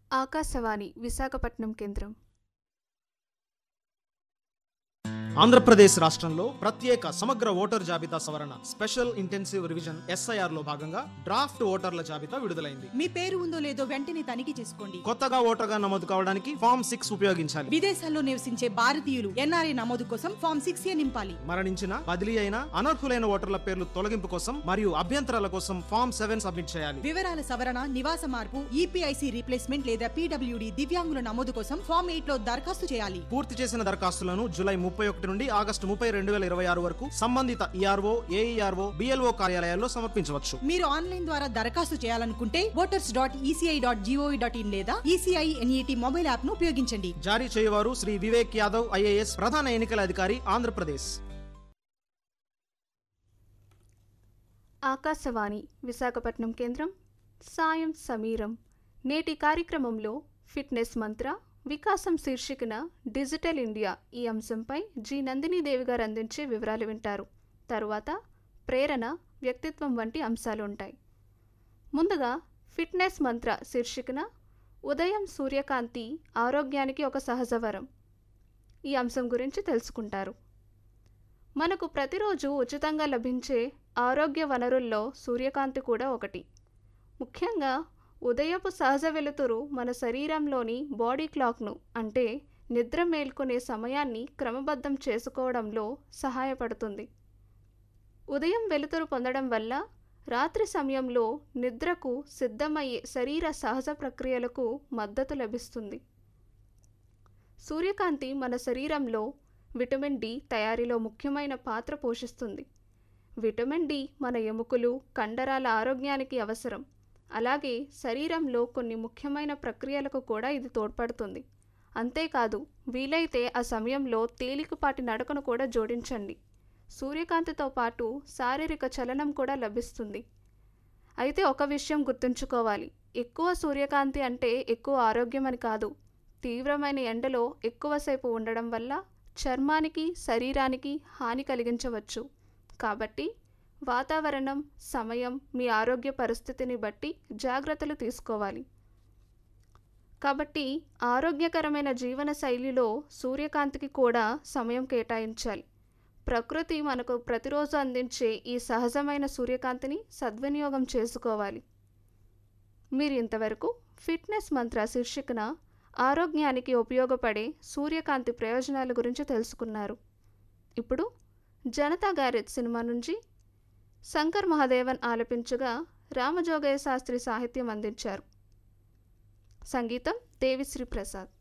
ఆకాశవాణి విశాఖపట్నం కేంద్రం ఆంధ్రప్రదేశ్ రాష్ట్రంలో ప్రత్యేక సమగ్ర ఓటర్ జాబితా సవరణ స్పెషల్ ఇంటెన్సివ్ రివిజన్ ఎస్ఐఆర్ లో భాగంగా డ్రాఫ్ట్ ఓటర్ల జాబితా విడుదలైంది మీ పేరు ఉందో లేదో వెంటనే తనిఖీ చేసుకోండి కొత్తగా ఓటర్గా నమోదు కావడానికి ఫామ్ సిక్స్ ఉపయోగించాలి విదేశాల్లో నివసించే భారతీయులు ఎన్ఆర్ఐ నమోదు కోసం ఫామ్ సిక్స్ ఏ నింపాలి మరణించిన బదిలీ అయిన అనర్హులైన ఓటర్ల పేర్లు తొలగింపు కోసం మరియు అభ్యంతరాల కోసం ఫామ్ సెవెన్ సబ్మిట్ చేయాలి వివరాల సవరణ నివాస మార్పు ఈపీఐసి రీప్లేస్మెంట్ లేదా పీడబ్ల్యూడి దివ్యాంగుల నమోదు కోసం ఫామ్ ఎయిట్ లో దరఖాస్తు చేయాలి పూర్తి చేసిన దరఖాస్తులను జూలై ముప్పై ఒకటి నుండి ఆగస్టు ముప్పై రెండు వేల ఇరవై ఆరు వరకు సంబంధిత ఈఆర్ఓ ఏఈఆర్ఓ బిఎల్ఓ కార్యాలయాల్లో సమర్పించవచ్చు మీరు ఆన్లైన్ ద్వారా దరఖాస్తు చేయాలనుకుంటే voters dot ECI dot gov dot in లేదా ఈసీఐ ఎన్ఈటి మొబైల్ యాప్ ను ఉపయోగించండి జారీ చేయవారు శ్రీ వివేక్ యాదవ్ ఐఏఎస్ ప్రధాన ఎన్నికల అధికారి ఆంధ్రప్రదేశ్ ఆకాశవాణి విశాఖపట్నం కేంద్రం సాయం సమీరం నేటి కార్యక్రమంలో ఫిట్నెస్ మంత్ర వికాసం శీర్షికన డిజిటల్ ఇండియా ఈ అంశంపై జి నందినీదేవి గారు అందించే వివరాలు వింటారు తరువాత ప్రేరణ వ్యక్తిత్వం వంటి అంశాలు ఉంటాయి ముందుగా ఫిట్నెస్ మంత్ర శీర్షికన ఉదయం సూర్యకాంతి ఆరోగ్యానికి ఒక సహజ వరం ఈ అంశం గురించి తెలుసుకుంటారు మనకు ప్రతిరోజు ఉచితంగా లభించే ఆరోగ్య వనరుల్లో సూర్యకాంతి కూడా ఒకటి ముఖ్యంగా ఉదయపు సహజ వెలుతురు మన శరీరంలోని బాడీ క్లాక్ను అంటే నిద్ర మేల్కొనే సమయాన్ని క్రమబద్ధం చేసుకోవడంలో సహాయపడుతుంది ఉదయం వెలుతురు పొందడం వల్ల రాత్రి సమయంలో నిద్రకు సిద్ధమయ్యే శరీర సహజ ప్రక్రియలకు మద్దతు లభిస్తుంది సూర్యకాంతి మన శరీరంలో విటమిన్ డి తయారీలో ముఖ్యమైన పాత్ర పోషిస్తుంది విటమిన్ డి మన ఎముకలు కండరాల ఆరోగ్యానికి అవసరం అలాగే శరీరంలో కొన్ని ముఖ్యమైన ప్రక్రియలకు కూడా ఇది తోడ్పడుతుంది అంతేకాదు వీలైతే ఆ సమయంలో తేలికపాటి నడకను కూడా జోడించండి సూర్యకాంతితో పాటు శారీరక చలనం కూడా లభిస్తుంది అయితే ఒక విషయం గుర్తుంచుకోవాలి ఎక్కువ సూర్యకాంతి అంటే ఎక్కువ ఆరోగ్యం అని కాదు తీవ్రమైన ఎండలో ఎక్కువసేపు ఉండడం వల్ల చర్మానికి శరీరానికి హాని కలిగించవచ్చు కాబట్టి వాతావరణం సమయం మీ ఆరోగ్య పరిస్థితిని బట్టి జాగ్రత్తలు తీసుకోవాలి కాబట్టి ఆరోగ్యకరమైన జీవన శైలిలో సూర్యకాంతికి కూడా సమయం కేటాయించాలి ప్రకృతి మనకు ప్రతిరోజు అందించే ఈ సహజమైన సూర్యకాంతిని సద్వినియోగం చేసుకోవాలి మీరు ఇంతవరకు ఫిట్నెస్ మంత్ర శీర్షికన ఆరోగ్యానికి ఉపయోగపడే సూర్యకాంతి ప్రయోజనాల గురించి తెలుసుకున్నారు ఇప్పుడు జనతా గ్యారేజ్ సినిమా నుంచి శంకర్ మహాదేవన్ ఆలపించగా రామజోగయ్య శాస్త్రి సాహిత్యం అందించారు సంగీతం దేవిశ్రీ ప్రసాద్